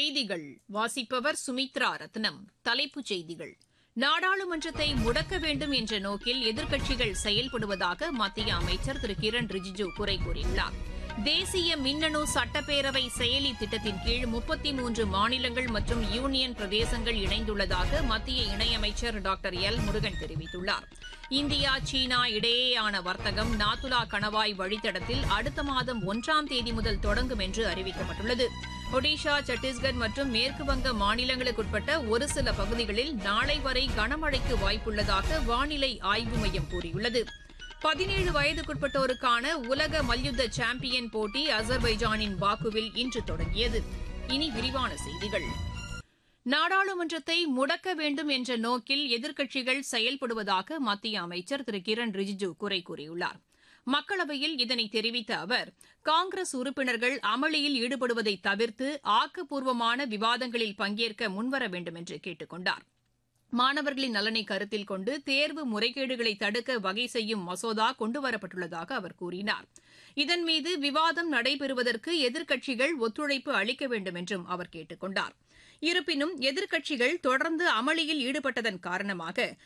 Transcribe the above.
செய்திகள் வாசிப்பவர் சுமித்ரா ரத்னம் தலைப்புச் செய்திகள் நாடாளுமன்றத்தை முடக்க வேண்டும் என்ற நோக்கில் எதிர்க்கட்சிகள் செயல்படுவதாக மத்திய அமைச்சர் திரு கிரண் ரிஜிஜு குறை கூறியுள்ளார் தேசிய மின்னணு சட்டப்பேரவை செயலி திட்டத்தின் கீழ் முப்பத்தி மூன்று மாநிலங்கள் மற்றும் யூனியன் பிரதேசங்கள் இணைந்துள்ளதாக மத்திய இணையமைச்சர் டாக்டர் எல் முருகன் தெரிவித்துள்ளார் இந்தியா சீனா இடையேயான வர்த்தகம் நாத்துலா கணவாய் வழித்தடத்தில் அடுத்த மாதம் ஒன்றாம் தேதி முதல் தொடங்கும் என்று அறிவிக்கப்பட்டுள்ளது ஒடிஷா சத்தீஸ்கர் மற்றும் மேற்குவங்க மாநிலங்களுக்குட்பட்ட ஒரு சில பகுதிகளில் நாளை வரை கனமழைக்கு வாய்ப்புள்ளதாக வானிலை ஆய்வு மையம் கூறியுள்ளது பதினேழு வயதுக்குட்பட்டோருக்கான உலக மல்யுத்த சாம்பியன் போட்டி அசர்பைஜானின் பாக்குவில் இன்று தொடங்கியது இனி விரிவான செய்திகள் நாடாளுமன்றத்தை முடக்க வேண்டும் என்ற நோக்கில் எதிர்க்கட்சிகள் செயல்படுவதாக மத்திய அமைச்சர் திரு கிரண் ரிஜிஜு குறை கூறியுள்ளார் மக்களவையில் இதனை தெரிவித்த அவர் காங்கிரஸ் உறுப்பினர்கள் அமளியில் ஈடுபடுவதை தவிர்த்து ஆக்கப்பூர்வமான விவாதங்களில் பங்கேற்க முன்வர வேண்டும் என்று கேட்டுக் கொண்டார் மாணவர்களின் நலனை கருத்தில் கொண்டு தேர்வு முறைகேடுகளை தடுக்க வகை செய்யும் மசோதா கொண்டுவரப்பட்டுள்ளதாக அவர் கூறினார் இதன் மீது விவாதம் நடைபெறுவதற்கு எதிர்க்கட்சிகள் ஒத்துழைப்பு அளிக்க வேண்டும் என்றும் அவர் கேட்டுக் கொண்டார் இருப்பினும் எதிர்க்கட்சிகள் தொடர்ந்து அமளியில் ஈடுபட்டதன் காரணமாக